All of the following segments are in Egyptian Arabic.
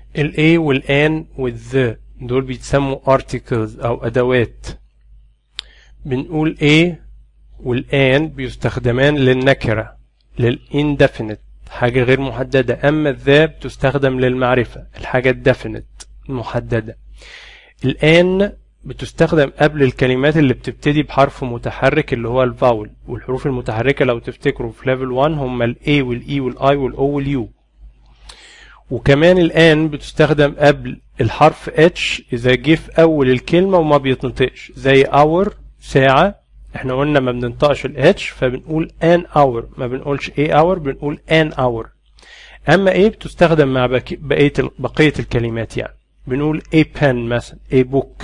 ال A وال N وال the دول بيتسموا articles أو أدوات بنقول A وال N بيستخدمان للنكرة للindefinite حاجة غير محددة أما the بتستخدم للمعرفة الحاجة الdefinite المحددة ال N بتستخدم قبل الكلمات اللي بتبتدي بحرف متحرك اللي هو الفاول والحروف المتحركة لو تفتكروا في ليفل 1 هم ال A وال E وال I وال O وال U وكمان الآن بتستخدم قبل الحرف H إذا جه في أول الكلمة وما بيتنطقش زي hour ساعة احنا قلنا ما بننطقش ال H فبنقول an hour ما بنقولش a hour بنقول an hour أما A بتستخدم مع بقية بقية الكلمات يعني بنقول a pen مثلا a book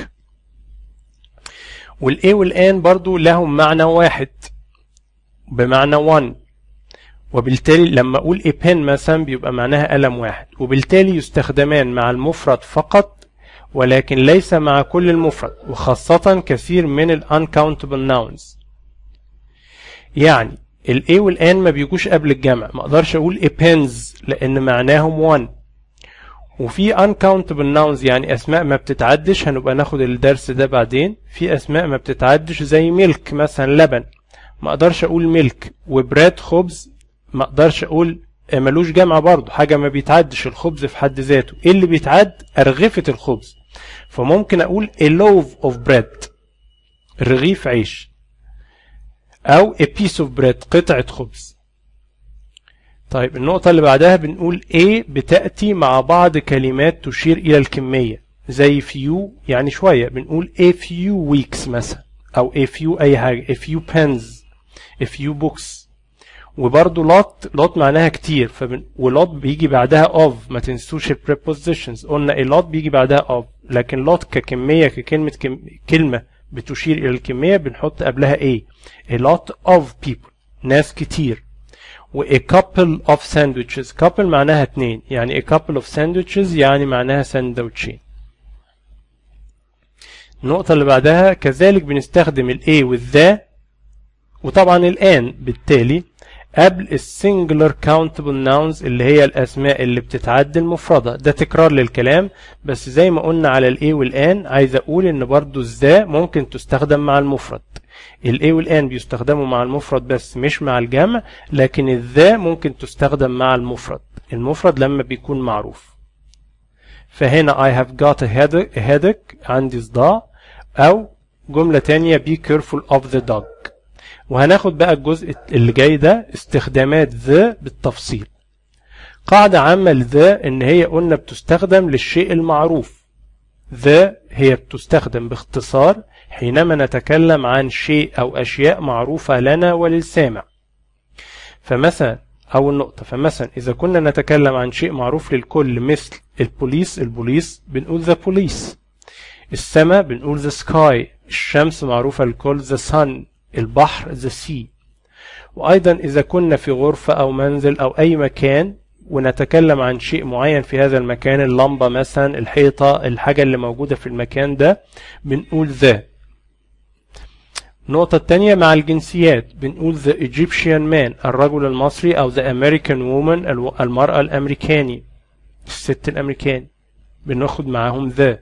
وال A وال N برضو لهم معنى واحد بمعنى one وبالتالي لما أقول a pen مثلا بيبقى معناها قلم واحد وبالتالي يستخدمان مع المفرد فقط ولكن ليس مع كل المفرد وخاصة كثير من ال uncountable nouns يعني ال A وال N ما بيجوش قبل الجمع ما اقدرش اقول a pens لان معناهم one وفي uncountable nouns يعني اسماء ما بتتعدش هنبقى ناخد الدرس ده بعدين في اسماء ما بتتعدش زي ميلك مثلا لبن ما اقدرش اقول ميلك وبراد خبز ما اقدرش اقول ملوش جمع برضه حاجة ما بيتعدش الخبز في حد ذاته ايه اللي بيتعد أرغفة الخبز فممكن اقول a loaf of bread رغيف عيش او a piece of bread قطعة خبز طيب النقطة اللي بعدها بنقول A بتأتي مع بعض كلمات تشير إلى الكمية زي few يعني شوية بنقول a few weeks مثلا أو a few أي حاجة a few pens a few books وبرضه lot lot معناها كتير فبن... ولوت بيجي بعدها of ما تنسوش ال prepositions قلنا a lot بيجي بعدها of لكن lot ككمية ككلمة كم... كلمة بتشير إلى الكمية بنحط قبلها a a lot of people ناس كتير و a couple of sandwiches couple معناها اتنين يعني a couple of sandwiches يعني معناها سندوتشين النقطة اللي بعدها كذلك بنستخدم ال a وال the وطبعا الآن بالتالي قبل السنجلر كاونتبل ناونز اللي هي الأسماء اللي بتتعد المفردة ده تكرار للكلام بس زي ما قلنا على ال A والآن عايز أقول إن برضو الذا ممكن تستخدم مع المفرد ال A والآن بيستخدموا مع المفرد بس مش مع الجمع لكن الذا ممكن تستخدم مع المفرد المفرد لما بيكون معروف فهنا I have got a headache, a headache عندي صداع أو جملة تانية be careful of the dog وهناخد بقى الجزء اللي جاي ده استخدامات ذا بالتفصيل قاعدة عامة لذا ان هي قلنا بتستخدم للشيء المعروف ذا هي بتستخدم باختصار حينما نتكلم عن شيء او اشياء معروفة لنا وللسامع فمثلا اول نقطة فمثلا اذا كنا نتكلم عن شيء معروف للكل مثل البوليس البوليس بنقول ذا بوليس السماء بنقول ذا سكاي الشمس معروفة للكل ذا sun البحر the sea وأيضا إذا كنا في غرفة أو منزل أو أي مكان ونتكلم عن شيء معين في هذا المكان اللمبة مثلا الحيطة الحاجة اللي موجودة في المكان ده بنقول ذا النقطة التانية مع الجنسيات بنقول the Egyptian man الرجل المصري أو the American woman المرأة الأمريكاني الست الأمريكاني بناخد معاهم ذا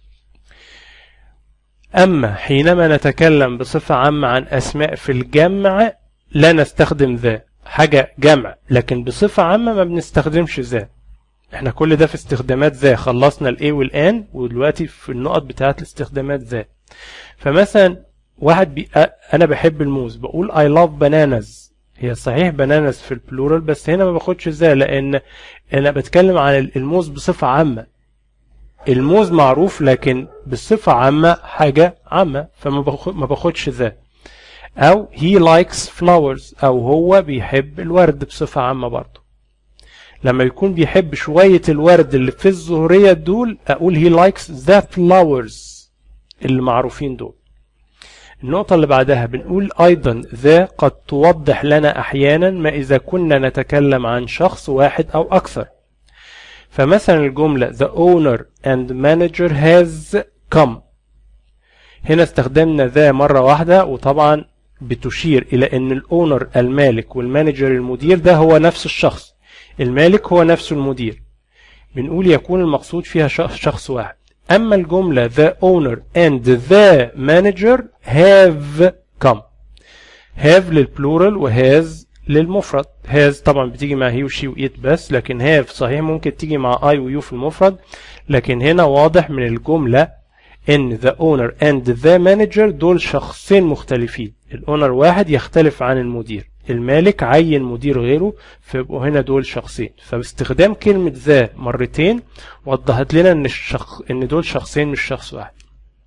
أما حينما نتكلم بصفة عامة عن أسماء في الجمع لا نستخدم ذا حاجة جمع لكن بصفة عامة ما بنستخدمش ذا احنا كل ده في استخدامات ذا خلصنا الايه والان ودلوقتي في النقط بتاعت الاستخدامات ذا فمثلا واحد بي... انا بحب الموز بقول I love bananas هي صحيح بانانز في البلورال بس هنا ما باخدش ذا لان انا بتكلم عن الموز بصفة عامة الموز معروف لكن بصفة عامة حاجة عامة فما ما باخدش ذا أو he likes flowers أو هو بيحب الورد بصفة عامة برضه لما يكون بيحب شوية الورد اللي في الظهرية دول أقول he likes the flowers اللي معروفين دول النقطة اللي بعدها بنقول أيضا ذا قد توضح لنا أحيانا ما إذا كنا نتكلم عن شخص واحد أو أكثر فمثلا الجملة the owner and manager has come هنا استخدمنا ذا مرة واحدة وطبعا بتشير إلى أن الأونر المالك والمانجر المدير ده هو نفس الشخص المالك هو نفسه المدير بنقول يكون المقصود فيها شخص واحد أما الجملة the owner and the manager have come have للبلورال وهاز للمفرد has طبعا بتيجي مع هي وشي وإيت بس لكن have صحيح ممكن تيجي مع I ويو في المفرد لكن هنا واضح من الجملة ان the owner and the manager دول شخصين مختلفين الاونر واحد يختلف عن المدير المالك عين مدير غيره فيبقوا هنا دول شخصين فباستخدام كلمة ذا مرتين وضحت لنا ان الشخص ان دول شخصين مش شخص واحد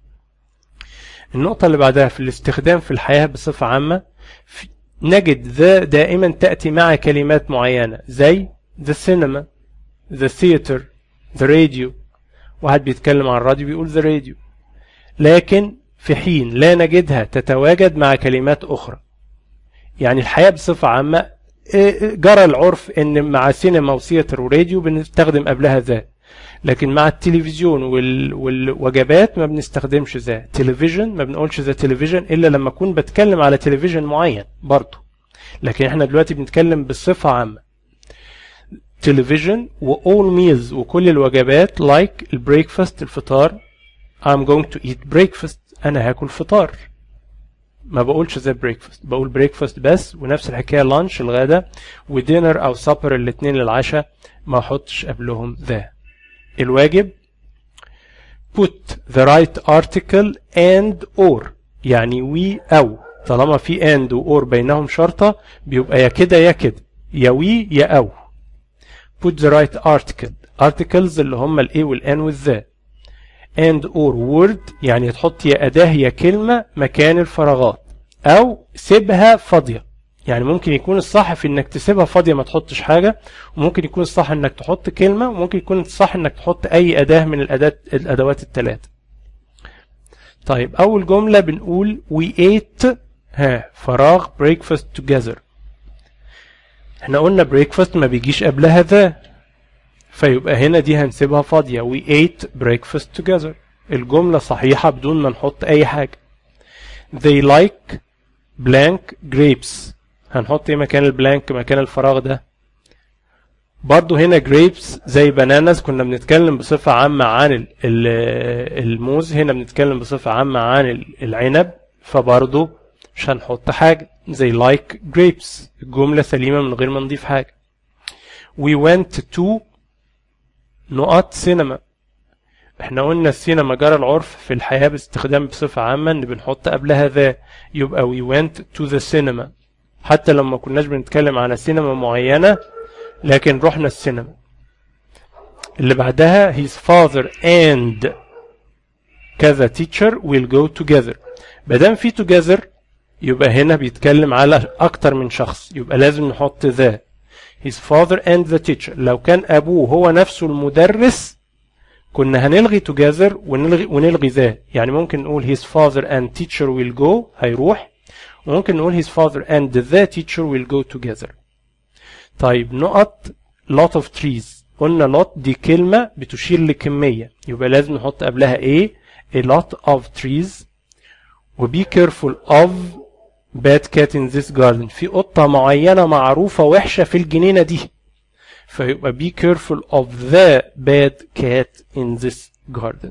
النقطة اللي بعدها في الاستخدام في الحياة بصفة عامة نجد ذا دائما تأتي مع كلمات معينة زي the cinema the theater the radio واحد بيتكلم عن الراديو بيقول the radio لكن في حين لا نجدها تتواجد مع كلمات أخرى يعني الحياة بصفة عامة جرى العرف ان مع سينما وسيتر وراديو بنستخدم قبلها ذا لكن مع التلفزيون وال... والوجبات ما بنستخدمش ذا تلفزيون ما بنقولش ذا تلفزيون الا لما اكون بتكلم على تلفزيون معين برضه لكن احنا دلوقتي بنتكلم بصفة عامة تلفزيون وall meals وكل الوجبات like البريكفاست الفطار I'm going to eat breakfast انا هاكل فطار ما بقولش زي بريكفاست بقول بريكفاست بس ونفس الحكايه لانش الغدا ودينر او سابر الاثنين للعشاء ما احطش قبلهم ذا الواجب put the right article and or يعني وي او طالما في and و or بينهم شرطة بيبقى يا كده يا كده يا وي يا او put the right article articles اللي هم ال a وال n وال the and or word يعني تحط يا أداة يا كلمة مكان الفراغات أو سيبها فاضية يعني ممكن يكون الصح في انك تسيبها فاضية ما تحطش حاجة وممكن يكون الصح انك تحط كلمة وممكن يكون الصح انك تحط اي اداة من الاداة الادوات الثلاثة طيب اول جملة بنقول we ate ها فراغ breakfast together احنا قلنا breakfast ما بيجيش قبلها ذا فيبقى هنا دي هنسيبها فاضية we ate breakfast together الجملة صحيحة بدون ما نحط أي حاجة they like blank grapes هنحط ايه مكان البلانك مكان الفراغ ده برضو هنا grapes زي bananas كنا بنتكلم بصفة عامة عن الموز هنا بنتكلم بصفة عامة عن العنب فبرضو مش هنحط حاجة زي like grapes الجملة سليمة من غير ما نضيف حاجة we went to نقط سينما احنا قلنا السينما جرى العرف في الحياة باستخدام بصفة عامة ان بنحط قبلها ذا يبقى we went to the cinema حتى لما كناش بنتكلم على سينما معينة لكن رحنا السينما اللي بعدها his father and كذا teacher will go together مادام في together يبقى هنا بيتكلم على أكتر من شخص يبقى لازم نحط ذا his father and the teacher لو كان أبوه هو نفسه المدرس كنا هنلغي together ونلغي ونلغي ذا يعني ممكن نقول his father and teacher will go هيروح وممكن نقول his father and the teacher will go together طيب نقط lot of trees قلنا lot دي كلمة بتشير لكمية يبقى لازم نحط قبلها ايه a lot of trees و be careful of bad cat in this garden في قطة معينة معروفة وحشة في الجنينة دي فيبقى be careful of the bad cat in this garden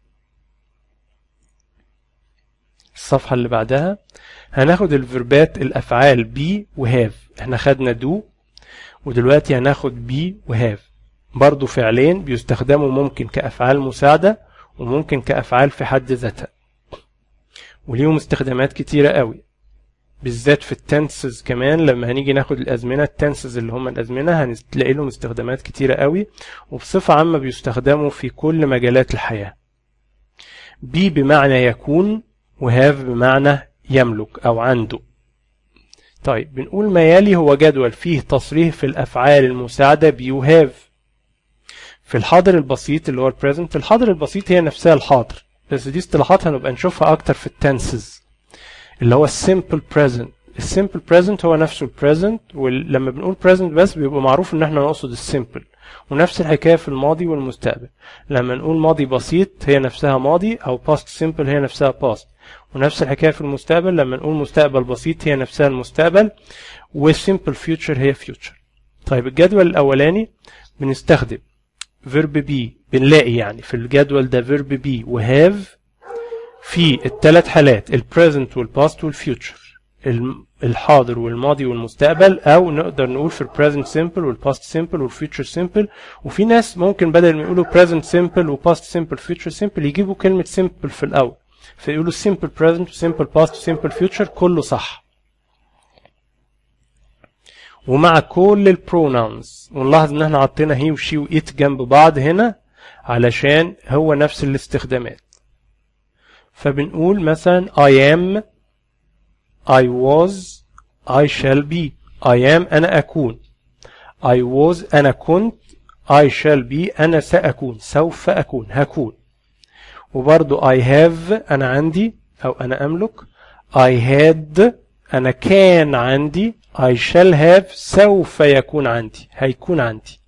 الصفحة اللي بعدها هناخد الفيربات الأفعال be و have احنا خدنا do ودلوقتي هناخد be و have برضو فعلين بيستخدموا ممكن كأفعال مساعدة وممكن كأفعال في حد ذاتها وليهم استخدامات كتيرة قوي بالذات في التنسز كمان لما هنيجي ناخد الازمنه التنسز اللي هم الازمنه هنلاقي لهم استخدامات كتيره قوي وبصفه عامه بيستخدموا في كل مجالات الحياه بي بمعنى يكون وهاف بمعنى يملك او عنده طيب بنقول ما يلي هو جدول فيه تصريح في الافعال المساعده بي وهاف في الحاضر البسيط اللي هو البريزنت الحاضر البسيط هي نفسها الحاضر بس دي اصطلاحات هنبقى نشوفها اكتر في التنسز اللي هو السيمبل بريزنت السيمبل بريزنت هو نفسه البريزنت ولما بنقول بريزنت بس بيبقى معروف ان احنا نقصد السيمبل ونفس الحكايه في الماضي والمستقبل لما نقول ماضي بسيط هي نفسها ماضي او باست سيمبل هي نفسها باست ونفس الحكايه في المستقبل لما نقول مستقبل بسيط هي نفسها المستقبل والسيمبل فيوتشر هي فيوتشر طيب الجدول الاولاني بنستخدم verb be بنلاقي يعني في الجدول ده verb be و have في الثلاث حالات ال present وال past وال future الم- الحاضر والماضي والمستقبل او نقدر نقول في ال present simple وال past simple وال future simple وفي ناس ممكن بدل ما يقولوا present simple و past simple future simple يجيبوا كلمة simple في الاول فيقولوا simple present و simple past و simple future كله صح ومع كل البروناونز ونلاحظ ان احنا حطينا هي وشي وإت جنب بعض هنا علشان هو نفس الاستخدامات فبنقول مثلا I am I was I shall be I am أنا أكون I was أنا كنت I shall be أنا سأكون سوف أكون هكون وبرضو I have أنا عندي أو أنا أملك I had أنا كان عندي I shall have سوف يكون عندي هيكون عندي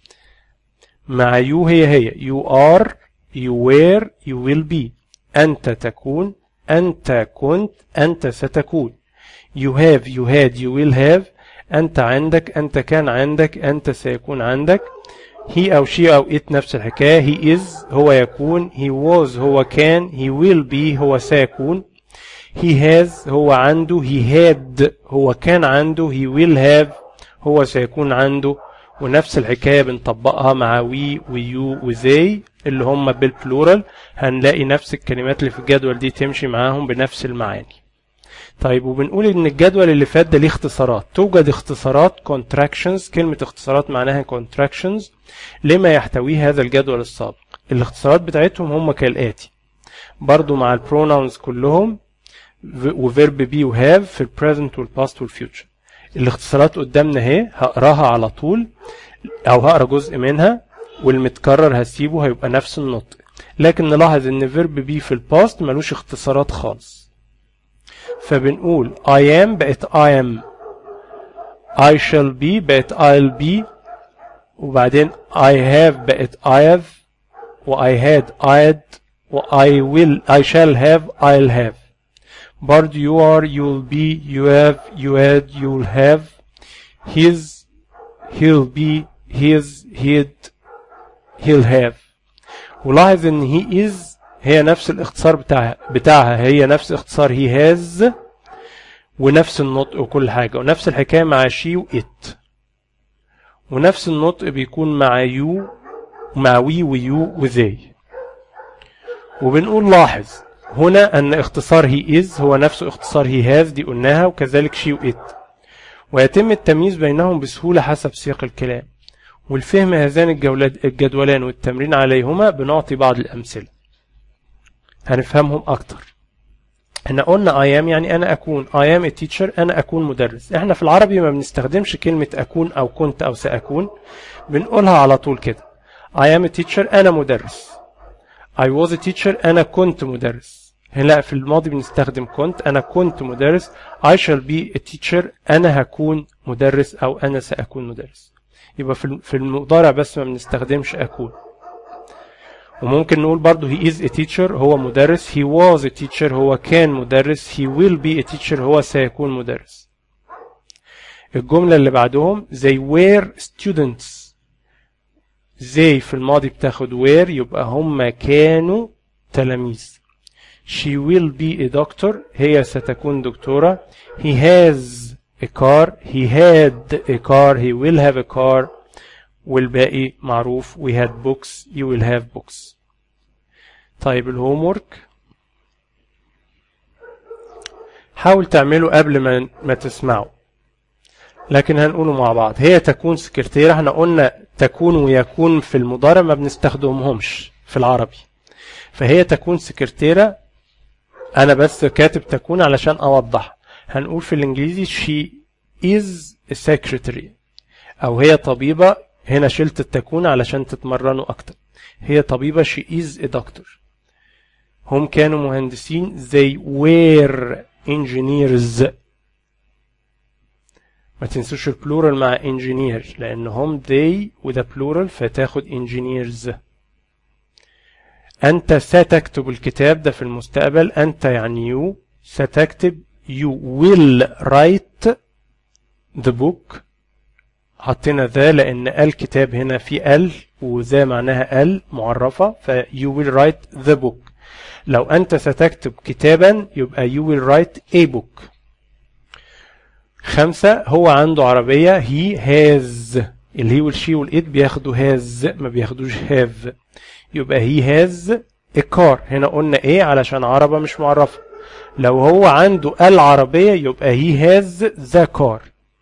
مع you هي هي you are you were you will be أنت تكون أنت كنت أنت ستكون you have you had you will have أنت عندك أنت كان عندك أنت سيكون عندك he أو she أو it نفس الحكاية he is هو يكون he was هو كان he will be هو سيكون he has هو عنده he had هو كان عنده he will have هو سيكون عنده ونفس الحكاية بنطبقها مع we ويو وزي اللي هم بالبلورال هنلاقي نفس الكلمات اللي في الجدول دي تمشي معاهم بنفس المعاني طيب وبنقول ان الجدول اللي فات ده ليه اختصارات توجد اختصارات contractions كلمة اختصارات معناها contractions لما يحتويه هذا الجدول السابق الاختصارات بتاعتهم هم كالآتي برضو مع البروناونز كلهم وفيرب بي وهاف في البريزنت والباست والفيوتشر الاختصارات قدامنا اهي هقراها على طول او هقرا جزء منها والمتكرر هسيبه هيبقى نفس النطق لكن نلاحظ ان فيرب بي في الباست ملوش اختصارات خالص فبنقول I am بقت I am I shall be بقت I'll be وبعدين I have بقت I have و I had I'd و I will I shall have I'll have برضه you are you'll be you have you had you'll have his he'll be his he'd he'll have ولاحظ ان he is هي نفس الاختصار بتاعها بتاعها هي نفس اختصار he has ونفس النطق وكل حاجة ونفس الحكاية مع she و it ونفس النطق بيكون مع you مع we و you و they وبنقول لاحظ هنا أن اختصار he is هو نفسه اختصار he has دي قلناها وكذلك she و it ويتم التمييز بينهم بسهولة حسب سياق الكلام والفهم هذان الجولات الجدولان والتمرين عليهما بنعطي بعض الأمثلة هنفهمهم أكتر احنا قلنا I am يعني أنا أكون I am a teacher أنا أكون مدرس احنا في العربي ما بنستخدمش كلمة أكون أو كنت أو سأكون بنقولها على طول كده I am a teacher أنا مدرس I was a teacher أنا كنت مدرس لا في الماضي بنستخدم كنت أنا كنت مدرس I shall be a teacher أنا هكون مدرس أو أنا سأكون مدرس يبقى في في المضارع بس ما بنستخدمش أكون وممكن نقول برضو he is a teacher هو مدرس he was a teacher هو كان مدرس he will be a teacher هو سيكون مدرس الجملة اللي بعدهم they were students they في الماضي بتاخد were يبقى هم كانوا تلاميذ she will be a doctor هي ستكون دكتورة he has a car he had a car he will have a car والباقي معروف we had books you will have books طيب الهومورك حاول تعمله قبل ما ما تسمعه لكن هنقوله مع بعض هي تكون سكرتيرة احنا قلنا تكون ويكون في المضارع ما بنستخدمهمش في العربي فهي تكون سكرتيرة انا بس كاتب تكون علشان اوضح هنقول في الانجليزي she is a secretary او هي طبيبة هنا شلت التكون علشان تتمرنوا اكتر هي طبيبة she is a doctor هم كانوا مهندسين they were engineers ما تنسوش البلورال مع engineer لان هم they وده plural فتاخد engineers انت ستكتب الكتاب ده في المستقبل انت يعني you ستكتب you will write the book حطينا ذا لان الكتاب هنا في ال وذا معناها ال معرفة ف you will write the book لو انت ستكتب كتابا يبقى you will write a book خمسة هو عنده عربية he has اللي هي والشي والإت بياخدوا has ما بياخدوش have يبقى he has a car هنا قلنا ايه علشان عربة مش معرفة لو هو عنده العربية يبقى he has the car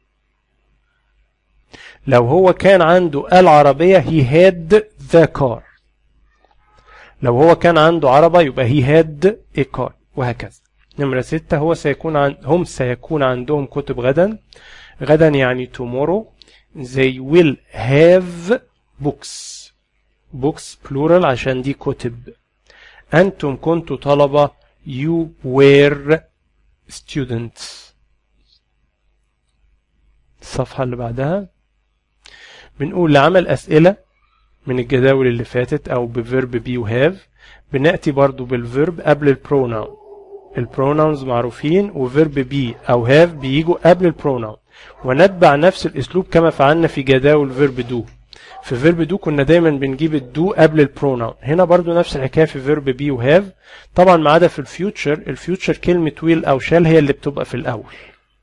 لو هو كان عنده العربية he had the car لو هو كان عنده عربة يبقى he had a car وهكذا نمرة ستة هو سيكون عن هم سيكون عندهم كتب غدا غدا يعني tomorrow they will have books books plural عشان دي كتب أنتم كنتوا طلبة you were students الصفحة اللي بعدها بنقول لعمل أسئلة من الجداول اللي فاتت أو بفيرب بي وهاف بنأتي برضو بالفيرب قبل البروناون البروناونز معروفين وفيرب بي أو هاف بيجوا قبل البروناون ونتبع نفس الأسلوب كما فعلنا في جداول فيرب دو في فيرب دو كنا دايما بنجيب الدو قبل البروناون هنا برضو نفس الحكايه في فيرب بي وهاف طبعا ما عدا في الفيوتشر الفيوتشر كلمه ويل او شال هي اللي بتبقى في الاول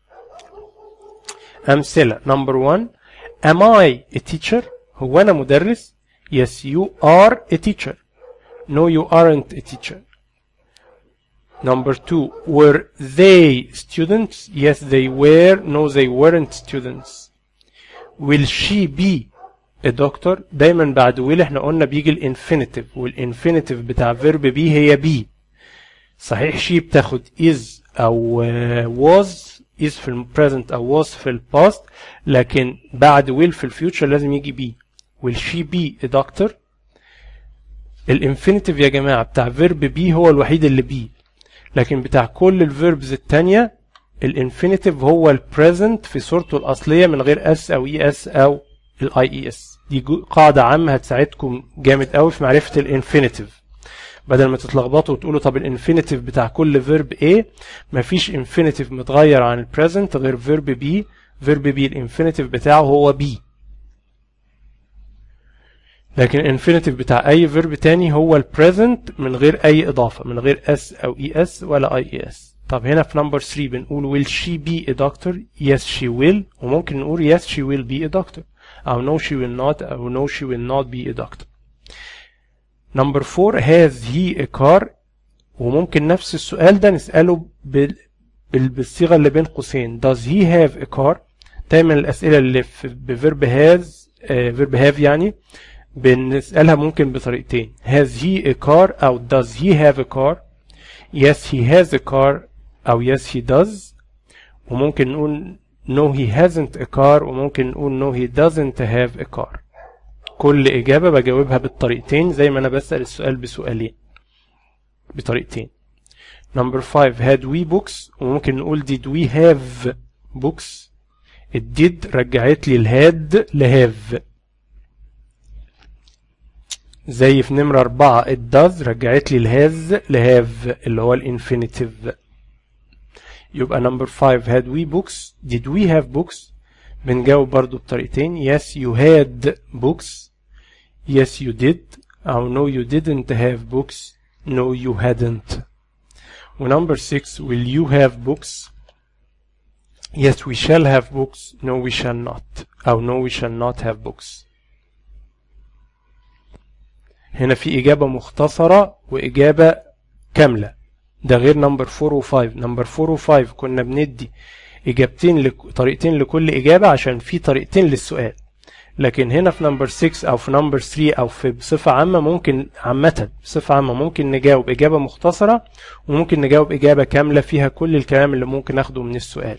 امثله نمبر 1 am I a teacher هو انا مدرس yes you are a teacher no you aren't a teacher Number two, were they students? Yes, they were. No, they weren't students. Will she be a doctor? دايما بعد will احنا قلنا بيجي الانفينيتيف والانفينيتيف بتاع فيرب بي هي بي صحيح she بتاخد is او uh, was is في البريزنت او was في الباست لكن بعد will في الفيوتشر لازم يجي بي will she be a doctor الانفينيتيف يا جماعه بتاع فيرب بي هو الوحيد اللي بي لكن بتاع كل الفيربز التانية الانفينيتيف هو البريزنت في صورته الأصلية من غير اس أو اي اس أو الاي اي اس دي قاعدة عامة هتساعدكم جامد قوي في معرفة الانفينيتيف بدل ما تتلخبطوا وتقولوا طب الانفينيتيف بتاع كل فيرب ايه مفيش انفينيتيف متغير عن البريزنت غير فيرب بي فيرب بي الانفينيتيف بتاعه هو بي لكن الانفينيتيف بتاع اي فيرب تاني هو البريزنت من غير اي اضافه من غير اس او اي اس ولا اي اي اس طب هنا في نمبر 3 بنقول will she be a doctor yes she will وممكن نقول yes she will be a doctor او no she will not او no she will not be a doctor نمبر 4 has he a car وممكن نفس السؤال ده نسأله بال... بال... بالصيغة اللي بين قوسين does he have a car دايما الأسئلة اللي في بفيرب has فيرب have يعني بنسألها ممكن بطريقتين has he a car أو does he have a car yes he has a car أو yes he does وممكن نقول no he hasn't a car وممكن نقول no he doesn't have a car كل إجابة بجاوبها بالطريقتين زي ما أنا بسأل السؤال بسؤالين بطريقتين number 5 had we books وممكن نقول did we have books الديد رجعت لي الهاد لهاف زي في نمرة أربعة it does رجعت لي الهاز لهاف اللي هو الانفينيتيف يبقى نمبر 5 had we books did we have books بنجاوب برضو بطريقتين yes you had books yes you did أو no you didn't have books no you hadn't ونمبر 6 will you have books yes we shall have books no we shall not أو no we shall not have books هنا في إجابة مختصرة وإجابة كاملة ده غير نمبر 4 و5 نمبر 4 و5 كنا بندي إجابتين لك... طريقتين لكل إجابة عشان في طريقتين للسؤال لكن هنا في نمبر 6 أو في نمبر 3 أو في بصفة عامة ممكن عامة بصفة عامة ممكن نجاوب إجابة مختصرة وممكن نجاوب إجابة كاملة فيها كل الكلام اللي ممكن ناخده من السؤال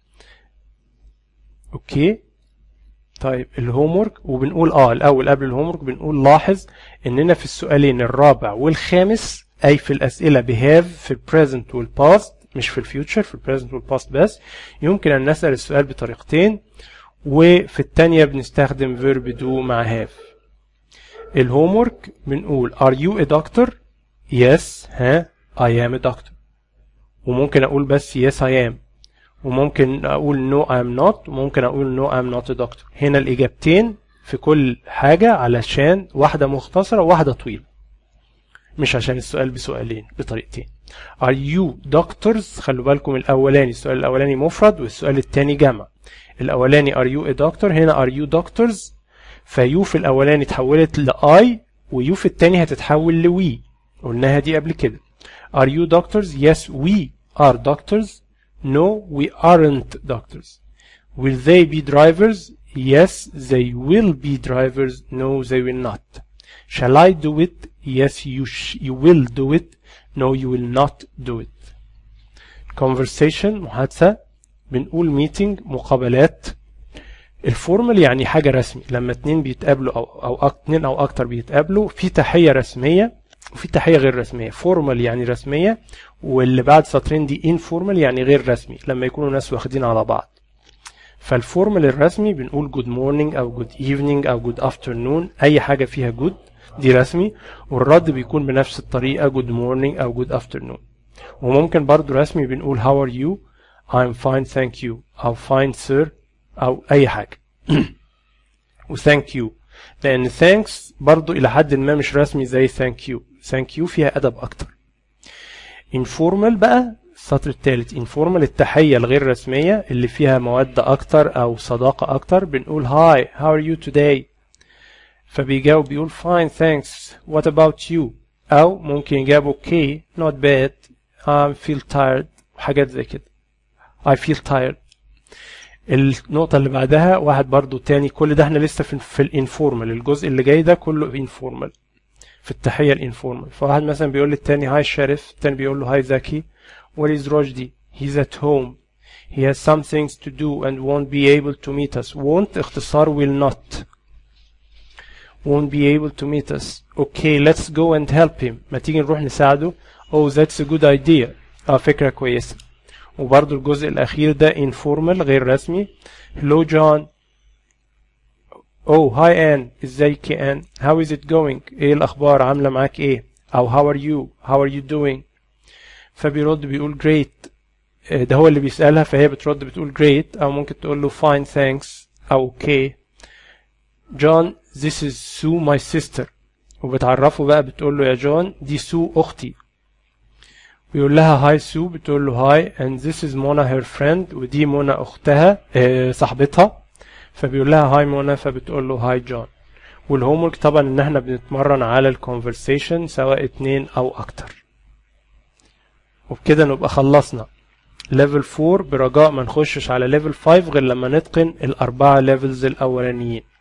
أوكي طيب الهومورك وبنقول اه الاول قبل الهومورك بنقول لاحظ اننا في السؤالين الرابع والخامس اي في الاسئله بهاف في البريزنت والباست مش في الفيوتشر في البريزنت والباست بس يمكن ان نسال السؤال بطريقتين وفي الثانيه بنستخدم فيرب دو مع هاف الهومورك بنقول are you a doctor yes ها I am a doctor وممكن اقول بس yes I am وممكن اقول no I'm not وممكن اقول no I'm not a doctor هنا الاجابتين في كل حاجة علشان واحدة مختصرة وواحدة طويلة مش عشان السؤال بسؤالين بطريقتين are you doctors خلوا بالكم الاولاني السؤال الاولاني مفرد والسؤال التاني جمع الاولاني are you a doctor هنا are you doctors فيو في الاولاني اتحولت لاي ويو في التاني هتتحول لوي قلناها دي قبل كده are you doctors yes we are doctors no we aren't doctors will they be drivers yes they will be drivers no they will not shall I do it yes you sh you will do it no you will not do it conversation محادثة بنقول meeting مقابلات الفورمال يعني حاجة رسمي لما اتنين بيتقابلوا أو أو أك- اتنين أو أكتر بيتقابلوا في تحية رسمية وفي تحية غير رسمية فورمال يعني رسمية واللي بعد سطرين دي انفورمال يعني غير رسمي لما يكونوا ناس واخدين على بعض فالفورمال الرسمي بنقول جود مورنينج او جود ايفنينج او جود افترنون اي حاجه فيها جود دي رسمي والرد بيكون بنفس الطريقه جود مورنينج او جود افترنون وممكن برضو رسمي بنقول how are you I'm fine thank you او fine sir او اي حاجه وثانك يو لان thanks برضو الى حد ما مش رسمي زي thank you thank you فيها ادب اكتر informal بقى السطر الثالث informal التحية الغير رسمية اللي فيها مودة أكتر أو صداقة أكتر بنقول hi how are you today فبيجاوب بيقول fine thanks what about you أو ممكن يجاوب okay not bad I feel tired وحاجات زي كده I feel tired النقطة اللي بعدها واحد برضو تاني كل ده احنا لسه في, في الانفورمال الجزء اللي جاي ده كله انفورمال في التحية الانفورمال فواحد مثلا بيقول للتاني هاي شريف التاني بيقول له هاي زكي Where is Rojdi? He's at home. He has some things to do and won't be able to meet us. Won't اختصار will not. Won't be able to meet us. Okay, let's go and help him. ما تيجي نروح نساعده. Oh, that's a good idea. اه فكرة كويسة. وبرضو الجزء الأخير ده informal غير رسمي. Hello John. Oh, hi Anne. ازيك يا Anne? How is it going? ايه الأخبار؟ عاملة معاك ايه؟ أو how are you? How are you doing? فبيرد بيقول great آه، ده هو اللي بيسألها فهي بترد بتقول great أو ممكن تقول له fine thanks أو okay John this is Sue my sister وبتعرفه بقى بتقول له يا جون دي سو أختي بيقول لها هاي سو بتقول له هاي and this is Mona her friend ودي منى أختها آه، صاحبتها فبيقول لها هاي منى فبتقول له هاي جون والهومورك طبعا ان احنا بنتمرن على الكونفرسيشن سواء اتنين او اكتر وبكده نبقى خلصنا ليفل 4 برجاء ما نخشش على ليفل 5 غير لما نتقن الأربعة ليفلز الأولانيين